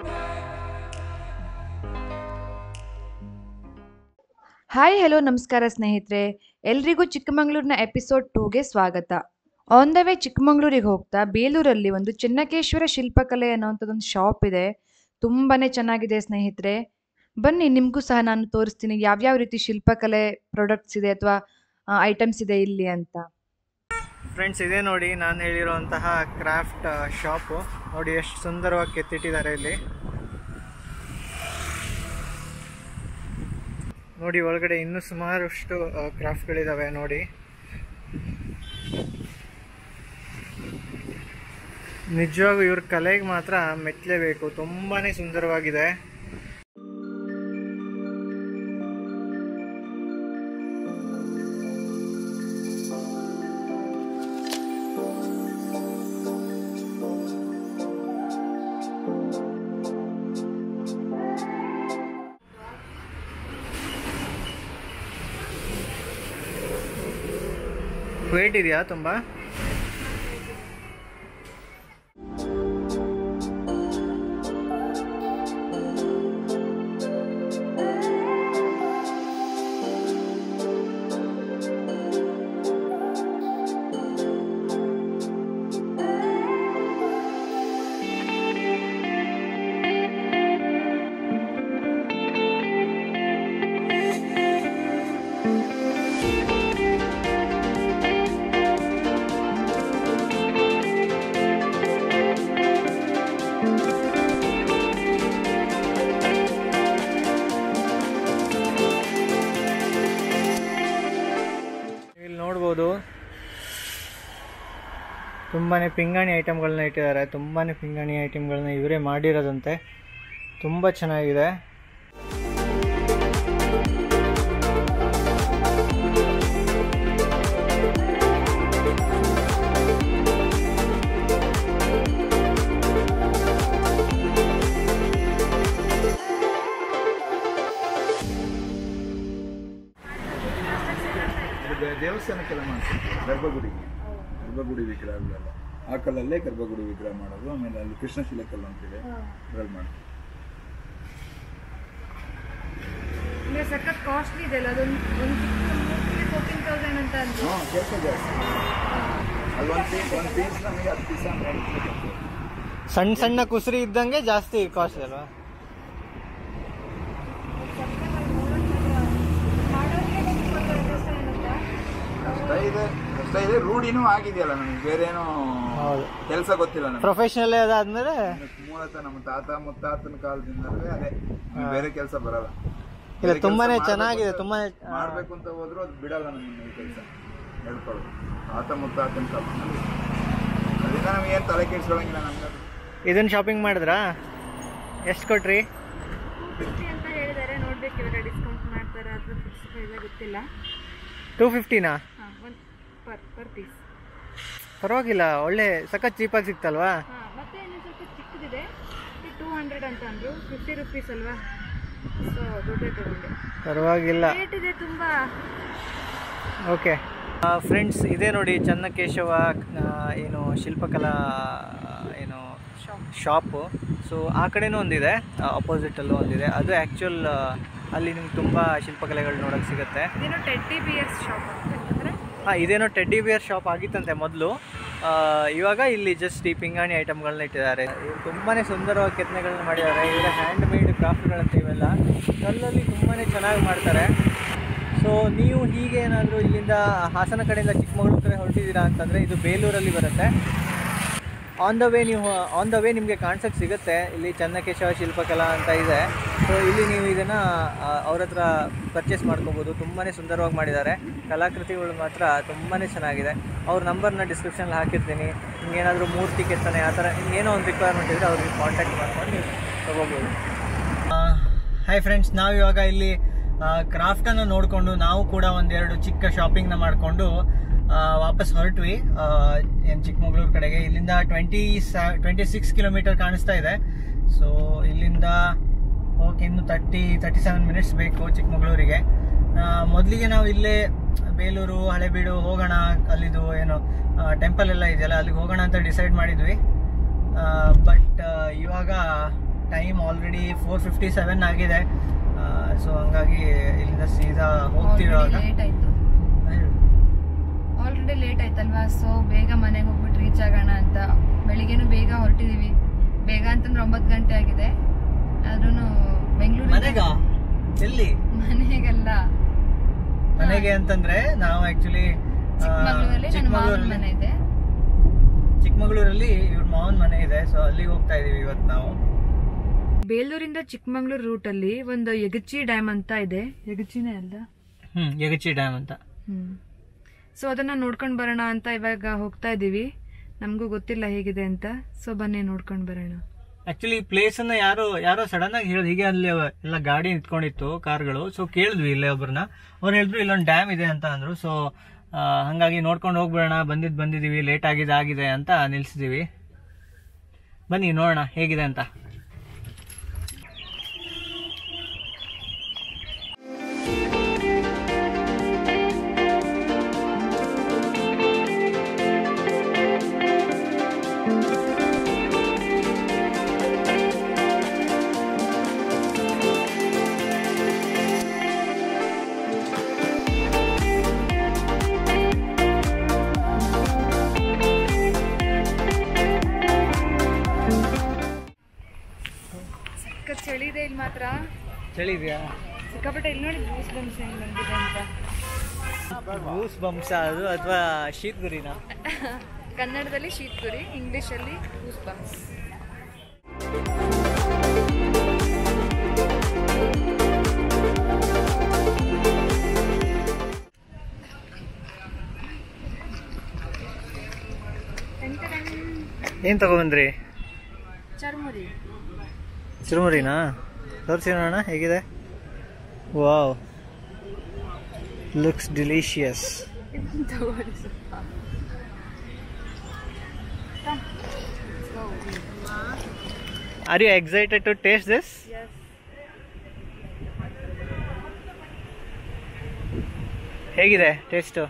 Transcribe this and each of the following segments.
Hi hello ನಮಸ್ಕಾರ ಸ್ನೇಹಿತರೆ ಎಲ್ರಿಗೂ ಚಿಕ್ಕಮಗಳೂರಿನ ಎಪಿಸೋಡ್ ಟೂಗೆ ಸ್ವಾಗತ ಆನ್ ದ ವೇ ಚಿಕ್ಕಮಗಳೂರಿಗೆ ಹೋಗ್ತಾ ಬೇಲೂರಲ್ಲಿ ಒಂದು ಚೆನ್ನಕೇಶ್ವರ ಶಿಲ್ಪಕಲೆ ಅನ್ನೋಂಥದ್ದೊಂದು ಶಾಪ್ ಇದೆ ತುಂಬಾನೇ ಚೆನ್ನಾಗಿದೆ ಸ್ನೇಹಿತರೆ ಬನ್ನಿ ನಿಮಗೂ ಸಹ ನಾನು ತೋರಿಸ್ತೀನಿ ಯಾವ್ಯಾವ ರೀತಿ ಶಿಲ್ಪಕಲೆ ಪ್ರಾಡಕ್ಟ್ಸ್ ಇದೆ ಅಥವಾ ಐಟಮ್ಸ್ ಇದೆ ಇಲ್ಲಿ ಅಂತ ಫ್ರೆಂಡ್ಸ್ ಇದೇ ನೋಡಿ ನಾನು ಹೇಳಿರುವಂತಹ ಕ್ರಾಫ್ಟ್ ಶಾಪು ನೋಡಿ ಎಷ್ಟು ಸುಂದರವಾಗಿ ಕೆತ್ತಿಟ್ಟಿದ್ದಾರೆ ಇಲ್ಲಿ ನೋಡಿ ಒಳಗಡೆ ಇನ್ನೂ ಸುಮಾರಷ್ಟು ಕ್ರಾಫ್ಟ್ಗಳಿದ್ದಾವೆ ನೋಡಿ ನಿಜವಾಗೂ ಇವ್ರ ಕಲೆಗೆ ಮಾತ್ರ ಮೆಚ್ಚಲೇಬೇಕು ತುಂಬಾ ಸುಂದರವಾಗಿದೆ ವೇಟ್ ಇದೆಯಾ ತುಂಬ ಇಲ್ಲಿ ನೋಡ್ಬೋದು ತುಂಬಾ ಪಿಂಗಾಣಿ ಐಟಮ್ಗಳನ್ನ ಇಟ್ಟಿದ್ದಾರೆ ತುಂಬಾ ಪಿಂಗಾಣಿ ಐಟಮ್ಗಳನ್ನ ಇವರೇ ಮಾಡಿರೋದಂತೆ ತುಂಬ ಚೆನ್ನಾಗಿದೆ ಇದು ದೇವಸ್ಥಾನಕ್ಕೆಲ್ಲ ಮಾಡ್ತಾರೆ ಗರ್ಭಗುಡಿಗೆ ಗರ್ಭಗುಡಿ ವಿಗ್ರಹಗಳೆಲ್ಲ ಆ ಕಲ್ಲಲ್ಲೇ ಗರ್ಭಗುಡಿ ವಿಗ್ರಹ ಮಾಡೋದು ಆಮೇಲೆ ಅಲ್ಲಿ ಕೃಷ್ಣಶಿಲೆ ಕಲ್ಲು ಅಂತಿದೆ ಅದ್ರಲ್ಲಿ ಮಾಡ್ತಾರೆ ಸಖತ್ ಕಾಸ್ಟ್ಲಿ ಇದೆ ಅಲ್ಲ ಅದೊಂದು ಒಂದು ಫೋರ್ಟೀನ್ ತೌಸಂಡ್ ಅಂತ ಅಂದ್ರೆ ಹಾಂ ಕೆಲಸ ಜಾಸ್ತಿ ಅಲ್ಲಿ ಒಂದು ಪೀಸ್ ಒಂದು ಪೀಸ್ ನಮಗೆ ಹತ್ತು ಪೀಸ್ ಅಂತ ಸಣ್ಣ ಸಣ್ಣ ಕುಸರಿ ಇದ್ದಂಗೆ ಜಾಸ್ತಿ ಕಾಸ್ಟ್ ಅಲ್ವಾ ಕಷ್ಟ ಇದೆ ಕಷ್ಟ ಇದೆ ರೂಢಿನೂ ಆಗಿದೆಯಲ್ಲ ನಮಗೆ ಬೇರೆ ಏನೋ ಹೌದು. ಕೆಲಸ ಗೊತ್ತಿಲ್ಲ ನಮಗೆ ಪ್ರೊಫೆಷನಲ್ ಅದಾದ್ಮೇಲೆ ಮೂಲತಃ ನಮ್ಮ ತಾತ ಮುತ್ತಾತನ ಕಾಲದಿಂದಲೇ ಅದೇ ನಮ್ಗೆ ಬೇರೆ ಕೆಲಸ ಬರಲ್ಲ ಇಲ್ಲ ಬೇರೆ ತುಂಬಾನೇ ಕೆಲ್ಸ ಚೆನ್ನಾಗಿದೆ ಮಾಡ್ಬೇಕು ತುಂಬಾನೇ ಅಂತ- ಮಾಡ್ಬೇಕು ಅಂತ ಹೋದ್ರು ಅದು ಬಿಡಲ್ಲ ನಮ್ಮನ್ನ ಈ ಕೆಲಸ ಹೇಳ್ಕೊಳ್ಳೋದು ತಾತ ಮುತ್ತಾತನ ಕಾಲದಲ್ಲಿ ಅದರಿಂದ ನಮ್ಗೆ ಏನು ತಲೆ ಕೆಡಿಸ್ಕೊಳಂಗಿಲ್ಲ ನಮ್ಗೆ ಅದು. ಇದನ್ನ ಶಾಪಿಂಗ್ ಮಾಡಿದ್ರಾ ಎಷ್ಟು ಕೊಟ್ರಿ ಫಿಫ್ಟಿ ಅಂತ ಹೇಳಿದ್ದಾರೆ ನೋಡ್ಬೇಕು ಇವಾಗ ಡಿಸ್ಕೌಂಟ್ ಮಾಡ್ತಾರೆ ಅಥವಾ ಫಿಕ್ಸ್ ಪ್ರೈಸ್ ಗೊತ್ತಿಲ್ಲ ಟೂ ಫಿಫ್ಟಿನಾ ಹಾಂ ಒಂದು ಪರ್ ಪರ್ ಪೀಸ್ ಪರವಾಗಿಲ್ಲ ಒಳ್ಳೆ ಸಖತ್ ಚೀಪಾಗಿ ಸಿಕ್ತಲ್ವಾ ಹಾಂ ಮತ್ತೆ ಇನ್ನೊಂದು ಸ್ವಲ್ಪ ಚಿಕ್ಕದಿದೆ ಟೂ ಹಂಡ್ರೆಡ್ ಅಂತ ಅಂದರು ಫಿಫ್ಟಿ ರುಪೀಸ್ ಅಲ್ವಾ ಸೊ ದೊಡ್ಡ ತಗೊಂಡೆ ಪರವಾಗಿಲ್ಲ ರೇಟ್ ಇದೆ ತುಂಬ ಓಕೆ ಫ್ರೆಂಡ್ಸ್ ಇದೇ ನೋಡಿ ಚನ್ನಕೇಶವ ಆ, ಏನು ಶಿಲ್ಪಕಲಾ ಏನು ಶಾಪು ಸೊ ಆ ಕಡೆನೂ ಒಂದಿದೆ ಅಪೋಸಿಟಲ್ಲೂ ಒಂದಿದೆ ಅದು ಆ್ಯಕ್ಚುಲ್ ಅಲ್ಲಿ ನಿಮ್ಗೆ ತುಂಬ ಶಿಲ್ಪಕಲೆಗಳು ನೋಡೋಕ್ಕೆ ಸಿಗುತ್ತೆ ಇದೇನೋ ಟೆಡ್ಡಿ ಬಿಯರ್ಸ್ ಶಾಪ್ ಅಂದರೆ ಹಾಂ ಇದೇನೋ ಟೆಡ್ಡಿ ಬಿಯರ್ ಶಾಪ್ ಆಗಿತ್ತಂತೆ ಮೊದಲು ಇವಾಗ ಇಲ್ಲಿ ಜಸ್ಟ್ ಈ ಪಿಂಗಾಣಿ ಐಟಮ್ಗಳನ್ನ ಇಟ್ಟಿದ್ದಾರೆ ಇವ್ರು ತುಂಬಾ ಸುಂದರವಾಗಿ ಕೆತ್ತನೆಗಳನ್ನ ಮಾಡಿದ್ದಾರೆ ಇವರ ಹ್ಯಾಂಡ್ ಮೇಡ್ ಕ್ರಾಫ್ಟ್ಗಳಂತ ಇವೆಲ್ಲ ಕಲ್ಲಲ್ಲಿ ತುಂಬಾ ಚೆನ್ನಾಗಿ ಮಾಡ್ತಾರೆ ಸೊ ನೀವು ಹೀಗೆ ಏನಾದರೂ ಇಲ್ಲಿಂದ ಹಾಸನ ಕಡೆಯಿಂದ ಚಿಕ್ಕಮಗಳೂರು ಕಡೆ ಹೊರಟಿದ್ದೀರಾ ಅಂತಂದರೆ ಇದು ಬೇಲೂರಲ್ಲಿ ಬರುತ್ತೆ ಆನ್ ದ ವೇ ನೀವು ಆನ್ ದ ವೇ ನಿಮಗೆ ಕಾಣಿಸೋಕ್ಕೆ ಸಿಗುತ್ತೆ ಇಲ್ಲಿ ಚನ್ನಕೇಶವ ಶಿಲ್ಪಕಲಾ ಅಂತ ಇದೆ ಸೊ ಇಲ್ಲಿ ನೀವು ಇದನ್ನು ಅವ್ರ ಹತ್ರ ಪರ್ಚೇಸ್ ಮಾಡ್ಕೋಬೋದು ತುಂಬಾ ಸುಂದರವಾಗಿ ಮಾಡಿದ್ದಾರೆ ಕಲಾಕೃತಿಗಳು ಮಾತ್ರ ತುಂಬಾ ಚೆನ್ನಾಗಿದೆ ಅವ್ರ ನಂಬರ್ನ ಡಿಸ್ಕ್ರಿಪ್ಷನಲ್ಲಿ ಹಾಕಿರ್ತೀನಿ ನಿಮ್ಗೇನಾದರೂ ಮೂರ್ತಿ ಕೆತ್ತನೆ ಆ ಥರ ಏನೋ ಒಂದು ರಿಕ್ವೈರ್ಮೆಂಟ್ ಇದ್ದರೆ ಅವ್ರಿಗೆ ಕಾಂಟ್ಯಾಕ್ಟ್ ಮಾಡ್ಕೊಂಡು ನೀವು ತೊಗೋಬೋದು ಹಾಯ್ ಫ್ರೆಂಡ್ಸ್ ನಾವು ಇವಾಗ ಇಲ್ಲಿ ಕ್ರಾಫ್ಟನ್ನು ನೋಡಿಕೊಂಡು ನಾವು ಕೂಡ ಒಂದೆರಡು ಚಿಕ್ಕ ಶಾಪಿಂಗ್ನ ಮಾಡಿಕೊಂಡು ವಾಪಸ್ ಹೊರಟ್ವಿ ಏನು ಚಿಕ್ಕಮಗಳೂರು ಕಡೆಗೆ ಇಲ್ಲಿಂದ ಟ್ವೆಂಟಿ ಟ್ವೆಂಟಿ ಸಿಕ್ಸ್ ಕಿಲೋಮೀಟರ್ ಕಾಣಿಸ್ತಾ ಇದೆ ಸೊ ಇಲ್ಲಿಂದ ಹೋಗಕ್ಕೆ ಇನ್ನು ತರ್ಟಿ ತರ್ಟಿ ಸೆವೆನ್ ಮಿನಿಟ್ಸ್ ಬೇಕು ಚಿಕ್ಕಮಗಳೂರಿಗೆ ಮೊದಲಿಗೆ ನಾವು ಇಲ್ಲೇ ಬೇಲೂರು ಹಳೆಬೀಡು ಹೋಗೋಣ ಅಲ್ಲಿದು ಏನು ಟೆಂಪಲ್ ಎಲ್ಲ ಇದೆಯಲ್ಲ ಅಲ್ಲಿಗೆ ಹೋಗೋಣ ಅಂತ ಡಿಸೈಡ್ ಮಾಡಿದ್ವಿ ಬಟ್ ಇವಾಗ time already four fifty seven ಆಗಿದೆ ಸೊ ಹಂಗಾಗಿ ಇಲ್ಲಿಂದ ಸೀದಾ ಹೋಗ್ತೀವಿ ಇವಾಗ ಲೇಟ್ ಆಯ್ತು ಆಲ್ರೆಡಿ ಲೇಟ್ ಆಯ್ತಲ್ವಾ ಸೊ ಬೇಗ ಮನೆಗೆ ಹೋಗ್ಬಿಟ್ಟು ರೀಚ್ ಆಗೋಣ ಅಂತ ಬೆಳಿಗ್ಗೆನೂ ಬೇಗ ಹೊರಟಿದೀವಿ ಬೇಗ ಅಂತಂದ್ರೆ ಒಂಬತ್ತು ಗಂಟೆ ಆಗಿದೆ ಆದ್ರೂ ಬೆಂಗಳೂರು ಮನೆಗ ಎಲ್ಲಿ ಮನೆಗೆಲ್ಲ ಮನೆಗೆ ಅಂತಂದ್ರೆ ನಾವು ಆಕ್ಚುಲಿ ಚಿಕ್ಕಮಗಳೂರಲ್ಲಿ ನನ್ನ ಮಾವನ ಮನೆ ಇದೆ ಚಿಕ್ಕಮಗಳೂರಲ್ಲಿ ಇವ್ರ ಮಾವನ ಮನೆ ಇದೆ ಸೊ ಅಲ್ಲಿಗೆ ಹೋಗ್ತಾ ಇದೀವಿ ಇವತ್ತು ನಾವು ಬೇಲೂರಿಂದ ಚಿಕ್ಕಮಂಗ್ಳೂರು ರೂಟಲ್ಲಿ ಒಂದು ಯಗಚಿ ಡ್ಯಾಮ್ ಅಂತ ಇದೆ ಯಗಚಿನೇ ಅಲ್ಲ ಹ್ಮ್ ಯಗಚಿ ಡ್ಯಾಮ್ ಅಂತ ಹ್ಮ್ ಸೊ ಅದನ್ನ ನೋಡ್ಕೊಂಡು ಬರೋಣ ಅಂತ ಇವಾಗ ಹೋಗ್ತಾ ಇದೀವಿ ನಮಗೂ ಗೊತ್ತಿಲ್ಲ ಹೇಗಿದೆ ಅಂತ ಸೊ ಬನ್ನಿ ನೋಡ್ಕೊಂಡು ಬರೋಣ ಆಕ್ಚುಲಿ ಪ್ಲೇಸ್ ಅನ್ನ ಯಾರೋ ಯಾರೋ ಸಡನ್ ಆಗಿ ಹೇಳಿದ್ ಹೀಗೆ ಅಲ್ಲಿ ಎಲ್ಲ ಗಾಡಿ ನಿಂತ್ಕೊಂಡಿತ್ತು ಕಾರ್ಗಳು ಸೊ ಕೇಳಿದ್ವಿ ಇಲ್ಲೇ ಒಬ್ರನ್ನ ಅವ್ರು ಹೇಳಿದ್ರು ಇಲ್ಲೊಂದು ಡ್ಯಾಮ್ ಇದೆ ಅಂತ ಅಂದ್ರು ಸೊ ಹಂಗಾಗಿ ನೋಡ್ಕೊಂಡು ಹೋಗ್ಬಿಡೋಣ ಬಂದಿದ್ ಬಂದಿದೀವಿ ಲೇಟ್ ಆಗಿದೆ ಆಗಿದೆ ಅಂತ ನಿಲ್ಸಿದೀವಿ ಬನ್ನಿ ನೋಡೋಣ ಹೇಗಿದೆ ಅಂತ ಚಳಿ ಇದೆ ಇಲ್ಲಿ ಮಾತ್ರ ಚಳಿ ಇದೆಯಾ ಸಿಕ್ಕಾಪಟ್ಟೆ ಇಲ್ಲಿ ನೋಡಿ ಜ್ಯೂಸ್ ಬಂದು ಹೆಂಗ್ ಬಂದಿದೆ ಅಂತ ಗೂಸ್ ಬಂಸ ಅದು ಅಥವಾ ಶೀತ್ ಗುರಿನ ಕನ್ನಡದಲ್ಲಿ ಶೀತ್ ಪುರಿ ಇಂಗ್ಲಿಷಲ್ಲಿ ಗೂಸ್ ಬಂಪ್ಸ್ ಏನ್ ತಗೊಬಂದ್ರಿ ಚರ್ಮುರಿ ಚುರುಮುರಿನಾ ತೋರಿಸಿ ನೋಡೋಣ ಹೇಗಿದೆ ವಾವ್ ಲುಕ್ಸ್ ಡಿಲಿಷಿಯಸ್ ತಗೊಳ್ಳಿ ಸ್ವಲ್ಪ are you excited to taste this ಹೇಗಿದೆ ಟೇಸ್ಟು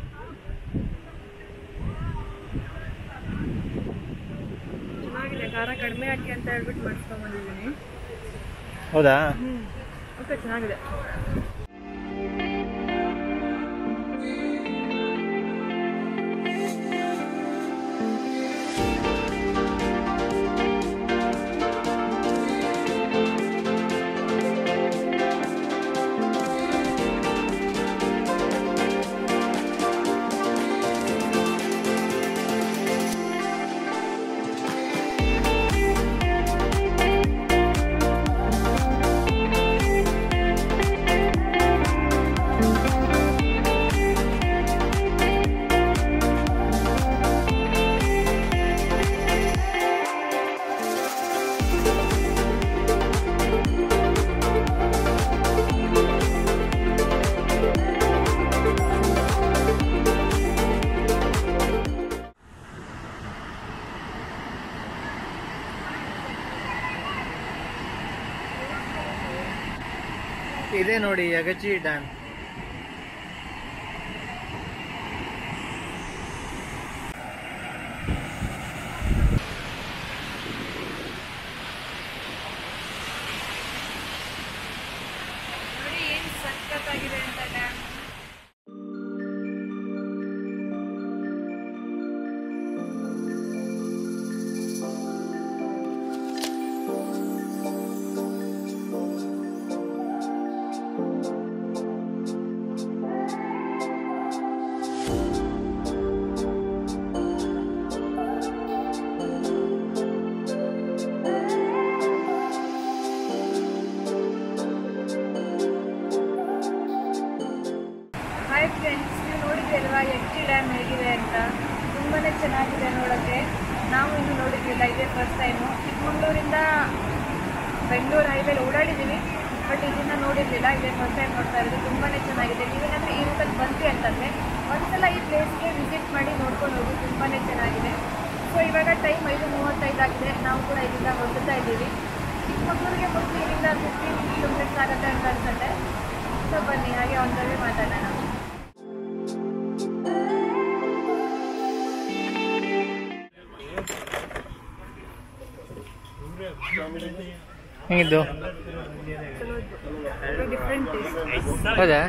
ಚೆನ್ನಾಗಿದೆ ಖಾರ ಕಡಿಮೆ ಹಾಕಿ ಅಂತ ಹೇಳ್ಬಿಟ್ಟು ಮಾಡಿಸ್ಕೊಂಡ್ಬಂದಿದ್ದೀನಿ ಹೌದಾ ಓಕೆ ಚೆನ್ನಾಗಿದೆ ಇದೆ ನೋಡಿ ಯಗಚಿ ಡ್ಯಾಮ್ ನೋಡಿ ಏನು ಸಖತ್ತಾಗಿದೆ ಅಂತ ಡ್ಯಾಮ್ ಹಾಯ್ ಫ್ರೆಂಡ್ಸ್ ನೀವು ನೋಡಿದ್ರಲ್ವಾ ಎಕ್ಟಿ ಡ್ಯಾಮ್ ಹೇಗಿದೆ ಅಂತ ತುಂಬಾ ಚೆನ್ನಾಗಿದೆ ನೋಡೋಕ್ಕೆ ನಾವು ಇನ್ನು ನೋಡಿದ್ವಿಲ್ಲ ಇದೇ ಫಸ್ಟ್ ಟೈಮು ಚಿಕ್ಕಮಗಳೂರಿಂದ ಬೆಂಗಳೂರು ಹೈವೇಲಿ ಓಡಾಡಿದ್ದೀವಿ ಬಟ್ ಇದನ್ನು ನೋಡಿರಲಿಲ್ಲ ಇದೇ ಫಸ್ಟ್ ಟೈಮ್ ನೋಡ್ತಾ ಇರೋದು ತುಂಬಾ ಚೆನ್ನಾಗಿದೆ ನೀವೇನಾದರೂ ಈ ರೂಟಲ್ಲಿ ಬಂದ್ರಿ ಅಂತಂದರೆ ಒಂದ್ಸಲ ಈ ಪ್ಲೇಸ್ಗೆ ವಿಸಿಟ್ ಮಾಡಿ ನೋಡ್ಕೊಂಡು ಹೋಗಿ ತುಂಬಾ ಚೆನ್ನಾಗಿದೆ ಸೊ ಇವಾಗ ಟೈಮ್ ಐದು ಮೂವತ್ತೈದಾಗಿದೆ ನಾವು ಕೂಡ ಇಲ್ಲಿಂದ ಹೊರಡ್ತಾ ಇದ್ದೀವಿ ಚಿಕ್ಕಮಗಳೂರಿಗೆ ಬಂದು ಇಲ್ಲಿಂದ ಫಿಫ್ಟೀನ್ ಕಿಲೋಮೀಟರ್ಸ್ ಆಗುತ್ತೆ ಅಂತ ಅನ್ಸುತ್ತೆ ಸೊ ಬನ್ನಿ ಹಾಗೆ ಒಂದವೇ ಮಾತಾಡೋಣ ಹೇಗಿದ್ದು ಹೌದಾ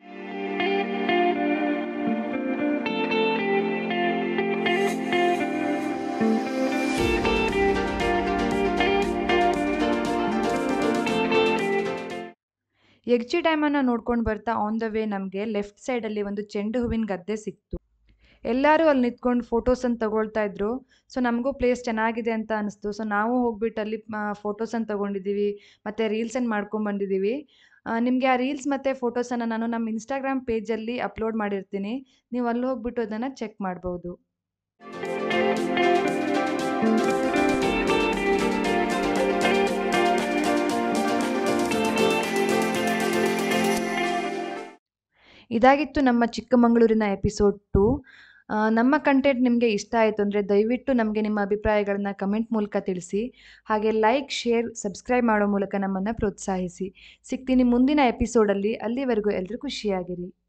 ಯಗ್ಜಿ ಡ್ಯಾಮನ್ನು ನೋಡ್ಕೊಂಡು ಬರ್ತಾ ಆನ್ ದ ವೇ ನಮಗೆ ಲೆಫ್ಟ್ ಸೈಡಲ್ಲಿ ಒಂದು ಚೆಂಡು ಹೂವಿನ ಗದ್ದೆ ಸಿಕ್ತು ಎಲ್ಲರೂ ಅಲ್ಲಿ ನಿಂತ್ಕೊಂಡು ಫೋಟೋಸನ್ನು ತಗೊಳ್ತಾ ಇದ್ರು ಸೊ ನಮಗೂ ಪ್ಲೇಸ್ ಚೆನ್ನಾಗಿದೆ ಅಂತ ಅನಿಸ್ತು ಸೊ ನಾವು ಹೋಗ್ಬಿಟ್ಟು ಅಲ್ಲಿ ಫೋಟೋಸನ್ನು ತಗೊಂಡಿದ್ದೀವಿ ಮತ್ತು ರೀಲ್ಸನ್ನು ಮಾಡ್ಕೊಂಬಂದಿದ್ದೀವಿ ನಿಮಗೆ ಆ ರೀಲ್ಸ್ ಮತ್ತು ಫೋಟೋಸನ್ನು ನಾನು ನಮ್ಮ ಇನ್ಸ್ಟಾಗ್ರಾಮ್ ಪೇಜಲ್ಲಿ ಅಪ್ಲೋಡ್ ಮಾಡಿರ್ತೀನಿ ನೀವು ಅಲ್ಲಿ ಹೋಗ್ಬಿಟ್ಟು ಅದನ್ನು ಚೆಕ್ ಮಾಡ್ಬೋದು ಇದಾಗಿತ್ತು ನಮ್ಮ ಚಿಕ್ಕಮಗಳೂರಿನ ಎಪಿಸೋಡ್ ಟು ನಮ್ಮ ಕಂಟೆಂಟ್ ನಿಮಗೆ ಇಷ್ಟ ಆಯಿತು ಅಂದರೆ ದಯವಿಟ್ಟು ನಮಗೆ ನಿಮ್ಮ ಅಭಿಪ್ರಾಯಗಳನ್ನ ಕಮೆಂಟ್ ಮೂಲಕ ತಿಳಿಸಿ ಹಾಗೆ ಲೈಕ್ ಶೇರ್ ಸಬ್ಸ್ಕ್ರೈಬ್ ಮಾಡೋ ಮೂಲಕ ನಮ್ಮನ್ನು ಪ್ರೋತ್ಸಾಹಿಸಿ ಸಿಗ್ತೀನಿ ಮುಂದಿನ ಎಪಿಸೋಡಲ್ಲಿ ಅಲ್ಲಿವರೆಗೂ ಎಲ್ಲರೂ ಖುಷಿಯಾಗಿರಿ